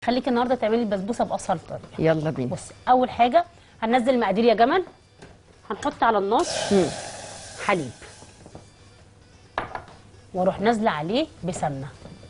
خليكي النهارده تعملي البسبوسه باسهل طريقه يلا بينا بصي اول حاجه هننزل المقادير يا جمل هنحط على النار حليب واروح نازله عليه بسمنه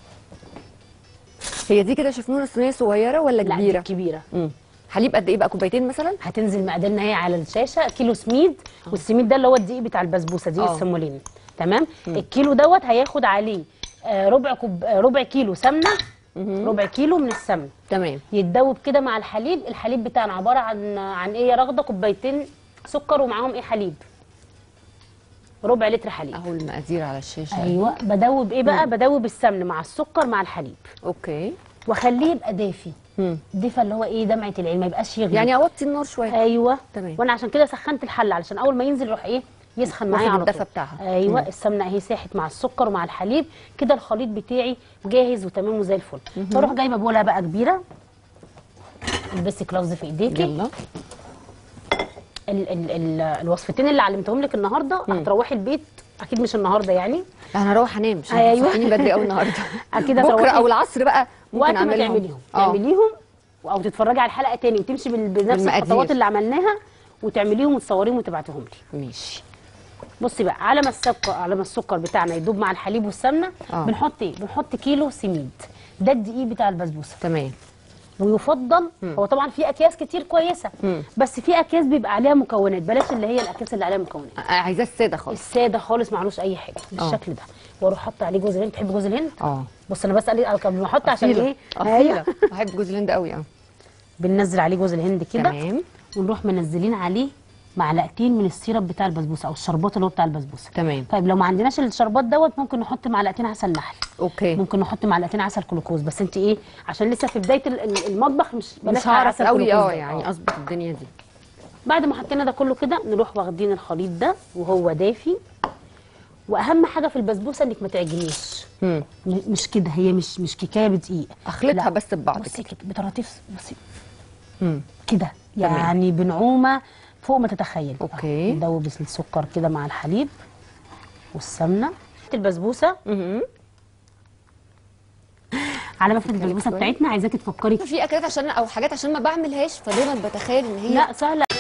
هي دي كده شفنونه صينيه صغيره ولا لا دي كبيره كبيره مم. حليب قد ايه بقى كوبايتين مثلا هتنزل مقاديرنا هي على الشاشه كيلو سميد والسميد ده اللي هو الدقيق بتاع البسبوسه دي آه. السمولين تمام الكيلو دوت هياخد عليه آه، ربع كوب آه، ربع كيلو سمنه ربع كيلو من السمنه تمام يتدوب كده مع الحليب الحليب بتاعنا عباره عن عن ايه يا رغده كوبايتين سكر ومعاهم ايه حليب ربع لتر حليب اهو المقادير على الشاشه ايوه بدوب ايه بقى بدوب السمن مع السكر مع الحليب اوكي واخليه يبقى دافي مم. دفى اللي هو ايه دمعه العين ما يبقاش يغلي يعني اوطي النار شويه ايوه تمام. وانا عشان كده سخنت الحله علشان اول ما ينزل يروح ايه يسخن معايا واخد على الدفى طول بتاعها. ايوه السمنه اهي ساحت مع السكر ومع الحليب كده الخليط بتاعي جاهز وتمام وزي الفل بروح جايبه بوله بقى كبيره البسي كلوفز في ايديكي يلا ال ال ال الوصفتين اللي علمتهم لك النهارده هتروحي البيت اكيد مش النهارده يعني انا هروح انام مش أيوة. هتصحيني بدري قوي النهارده اكيد بكره هتروحي او العصر بقى ممكن وقت ما اعملهم تعمليهم اه تعمليهم او تتفرجي على الحلقه تاني وتمشي بال- بنفس بالمقادير. الخطوات اللي عملناها وتعمليهم وتصوريهم وتبعتيهم لي ماشي بصي بقى على ما السكر على ما السكر بتاعنا يدوب مع الحليب والسمنه آه. بنحط ايه بنحط كيلو سميد ده الدقيق بتاع البسبوسه تمام ويفضل هو طبعا في اكياس كتير كويسه مم. بس في اكياس بيبقى عليها مكونات بلاش اللي هي الاكياس اللي عليها مكونات آه، عايزاه الساده خالص الساده خالص معلوش اي حاجه بالشكل ده واروح حاطه عليه جوز الهند تحبي جوز الهند اه بص انا بسال قبل ما احط عشان أصيلة. ايه اصيله بحب جوز الهند قوي اه بننزل عليه جوز الهند كده تمام ونروح منزلين عليه معلقتين من السيرب بتاع البسبوسه او الشربات اللي هو بتاع البسبوسه تمام طيب لو ما عندناش الشربات دوت ممكن نحط معلقتين عسل نحل اوكي ممكن نحط معلقتين عسل جلوكوز بس انت ايه عشان لسه في بدايه ال- ال- المطبخ مش بلاش مش هعرف عسل قوي جلوكوز اه ده. يعني اظبط الدنيا دي بعد ما حطينا ده كله كده نروح واخدين الخليط ده وهو دافي واهم حاجه في البسبوسه انك ما تعجنيش مم. م- مش كده هي مش مش كيكايه بدقيق اخلطها لا. بس ببعض بصي كده كده بطراطيف بصي مم. كده تمام. يعني بنعومه فوق ما تتخيل أوكي. ندوب السكر كده مع الحليب والسمنه البسبوسه مهم. على مفرد البسبوسه شوية. بتاعتنا عايزاكي تفكري في اكلات عشان او حاجات عشان ما بعملهاش فدايما بتخيل ان هي لا سهله